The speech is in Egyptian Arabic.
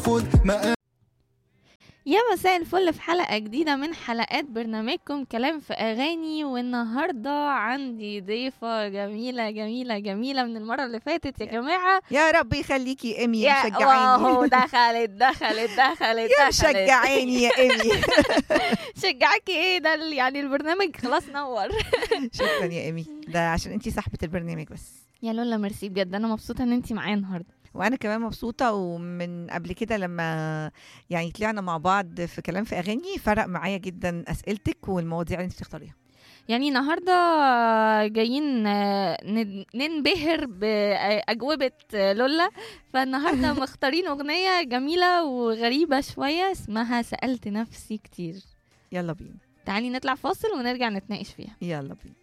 ما يا مساء الفل في حلقة جديدة من حلقات برنامجكم كلام في أغاني والنهاردة عندي ضيفة جميلة جميلة جميلة من المرة اللي فاتت يا جماعة يا رب يخليكي ايمي يا مشجعاني واو دخلت دخلت دخلت يا دخلت مشجعاني يا ايمي شجعكي ايه ده ال- يعني البرنامج خلاص نور شكرا يا ايمي ده عشان انتي صاحبة البرنامج بس يا لولا ميرسي بجد أنا مبسوطة إن أنتي معايا النهاردة وانا كمان مبسوطة ومن قبل كده لما يعني طلعنا مع بعض في كلام في اغاني فرق معايا جدا اسئلتك والمواضيع اللي انت بتختاريها يعني النهاردة جايين آه، ن- ننبهر بأجوبة آه، لولا فالنهاردة مختارين أغنية جميلة وغريبة شوية اسمها سألت نفسي كتير يلا بينا تعالي نطلع فاصل ونرجع نتناقش فيها يلا بينا